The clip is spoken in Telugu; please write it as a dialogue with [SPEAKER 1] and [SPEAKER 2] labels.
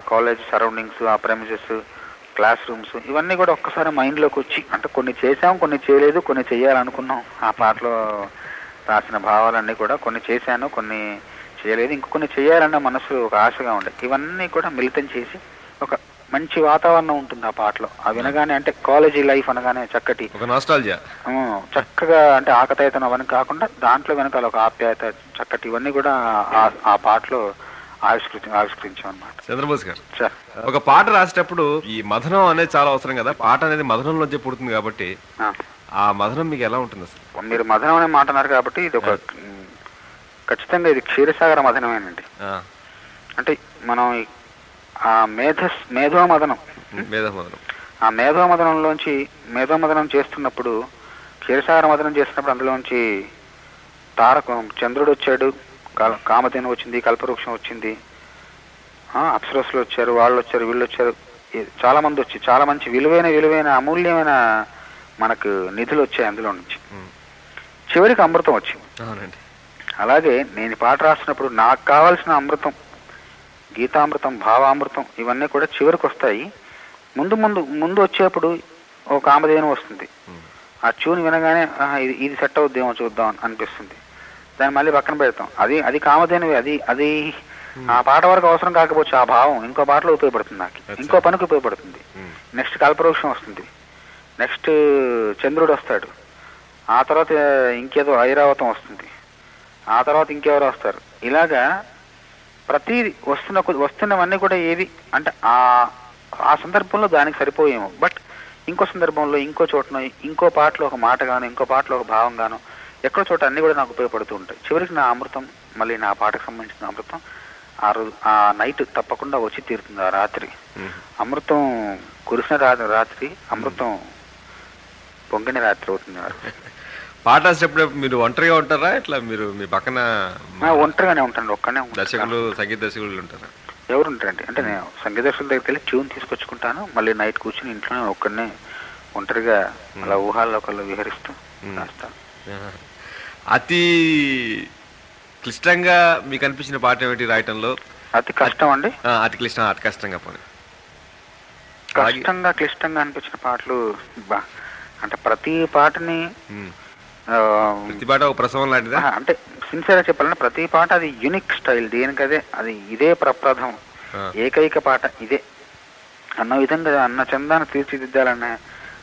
[SPEAKER 1] కాలేజ్ సరౌండింగ్స్ ఆ ప్రెమిసెస్ క్లాస్ రూమ్స్ ఇవన్నీ కూడా ఒక్కసారి మైండ్లోకి వచ్చి అంటే కొన్ని చేసాం కొన్ని చేయలేదు కొన్ని చేయాలనుకున్నాం ఆ పాటలో రాసిన భావాలన్నీ కూడా కొన్ని చేశాను కొన్ని చేయలేదు ఇంకొన్ని చేయాలన్న మనసు ఒక ఆశగా ఉండే ఇవన్నీ కూడా మిళితం చేసి ఒక మంచి వాతావరణం ఉంటుంది ఆ పాటలో ఆ వినగానే అంటే కాలేజీ లైఫ్ అనగానే చక్కటి
[SPEAKER 2] ఒక నాస్టాలజియా
[SPEAKER 1] ఆ, చక్కగా అంటే ఆకతాయితనం అవన్నీ కాకుండా దాంట్లో వెనకాల ఒక ఆప్యాయత చక్కటి ఇవన్నీ కూడా ఆ- ఆ పాటలో ఆవిష్కృతి ఆవిష్కరించాం అనమాట
[SPEAKER 2] చంద్రబోస్ గారు
[SPEAKER 1] సార్
[SPEAKER 2] ఒక పాట రాసేటప్పుడు ఈ మదనం అనేది చాలా అవసరం కదా పాట అనేది మదనంలోంచి పుడుతుంది కాబట్టి
[SPEAKER 1] ఆ.
[SPEAKER 2] ఆ మదనం మీకు ఎలా ఉంటుంది అసలు
[SPEAKER 1] మీరు మదనం అనే మాట అన్నారు కాబట్టి ఇది ఒక ఉమ్, ఖచ్చితంగా ఇది క్షీరసాగర మదనమేనండి
[SPEAKER 2] ఆ,
[SPEAKER 1] అంటే మనం ఈ- ఆ మేధస్ మేధో మదనం
[SPEAKER 2] మేధ మదనం
[SPEAKER 1] ఆ మేధో మదనంలోంచి మేధో మదనం చేస్తున్నప్పుడు క్షీరసాగర మదనం చేస్తున్నప్పుడు అందులోంచి తారక చంద్రుడు వచ్చాడు కాల- కామధేను వచ్చింది కల్పవృక్షం వచ్చింది ఆ, అప్సరస్సులు వచ్చారు వాళ్ళు వచ్చారు వీళ్ళు వచ్చారు ఈ- చాలా మంది వచ్చి చాలా మంచి విలువైన విలువైన అమూల్యమైన మనకు నిధులు వచ్చాయి అందులో నుంచి
[SPEAKER 2] ఉమ్.
[SPEAKER 1] చివరికి అమృతం వచ్చింది
[SPEAKER 2] అవునండి
[SPEAKER 1] అలాగే నేను ఈ పాట రాసినప్పుడు నాకు కావాల్సిన అమృతం గీతామృతం భావామృతం ఇవన్నీ కూడా చివరికి వస్తాయి ముందు ముందు ముందు వచ్చేప్పుడు ఒక కామధేను వస్తుంది
[SPEAKER 2] ఉమ్.
[SPEAKER 1] ఆ ట్యూన్ వినగానే ఆహా, ఇది ఇది సెట్ అవుద్దేమో చూద్దాం అని అనిపిస్తుంది దాన్ని మళ్ళీ పక్కన పెడతాం అది అది కామధేనువి అది అది ఆ పాట వరకు అవసరం కాకపోవచ్చు ఆ భావం ఇంకో పాటలో ఉపయోగపడుతుంది నాకు
[SPEAKER 2] అచ్చా.
[SPEAKER 1] ఇంకో పనికి ఉపయోగపడుతుంది
[SPEAKER 2] ఉమ్.
[SPEAKER 1] నెక్స్ట్ కల్పవృక్షం వస్తుంది నెక్స్ట్ చంద్రుడు వస్తాడు ఆ తర్వాత ఇంకేదో ఐరావతం వస్తుంది ఆ తర్వాత ఇంకెవరో వస్తారు ఇలాగా ప్రతి వస్తున్న కొద్ది- వస్తున్నవన్నీ కూడా ఏవి అంటే ఆ ఆ సందర్భంలో దానికి సరిపోయేమో బట్ ఇంకో సందర్భంలో ఇంకో చోటనో ఇంకో పాటలో ఒక మాట గాను ఇంకో పాటలో ఒక భావం గాను ఎక్కడో చోట అన్ని కూడా నాకు ఉపయోగపడుతూ ఉంటాయి చివరికి నా అమృతం మళ్ళీ నా పాటకు సంబంధించిన అమృతం ఆ రోజు ఆ నైట్ తప్పకుండా వచ్చి తీరుతుంది ఆ రాత్రి
[SPEAKER 2] ఉమ్.
[SPEAKER 1] అమృతం కురిసిన రా- రాత్రి అమృతం పొంగిన రాత్రి అవుతుంది ఆ రోజు.
[SPEAKER 2] పాట రాసేటప్పుడు మీరు ఒంటరిగా ఉంటారా ఇట్లా మీరు మీ పక్కన
[SPEAKER 1] ఆ, ఒంటరిగానే ఉంటాను ఒక్కనే
[SPEAKER 2] దర్శకులు సంగీత దర్శకులు ఉంటారా
[SPEAKER 1] ఎవరు ఉంటారండి అంటే నేను సంగీత దర్శకుల దగ్గరికి వెళ్ళి ట్యూన్ తీసుకొచ్చుకుంటాను మళ్ళీ నైట్ కూర్చుని ఇంట్లోనే ఒక్కడనే ఒంటరిగా అలా ఊహాల్లోకల్లో విహరిస్తూ
[SPEAKER 2] మ్మ్.
[SPEAKER 1] రాస్తాను
[SPEAKER 2] ఆహా. అతి క్లిష్టంగా మీకు అనిపించిన పాట ఏమిటి రాయటంలో
[SPEAKER 1] అతి కష్టం అండి
[SPEAKER 2] ఆ, అతి క్లిష్టం అతి కష్టంగా పోనీ అలాగే-
[SPEAKER 1] కష్టంగా క్లిష్టంగా అనిపించిన పాటలు బా అంటే ప్రతి పాటని
[SPEAKER 2] ఉమ్.
[SPEAKER 1] ఆ,
[SPEAKER 2] ప్రతి పాట ఒక ప్రసవం లాంటిదా
[SPEAKER 1] ఆ, అంటే సిన్సియర్గా చెప్పాలంటే ప్రతి పాట అది యునిక్ స్టైల్ దేనికదే అది ఇదే ప్రప్రథం
[SPEAKER 2] ఆ.
[SPEAKER 1] ఏకైక పాట ఇదే అన్న విధంగా అన్న చందాన్ని తీర్చిదిద్దాలనే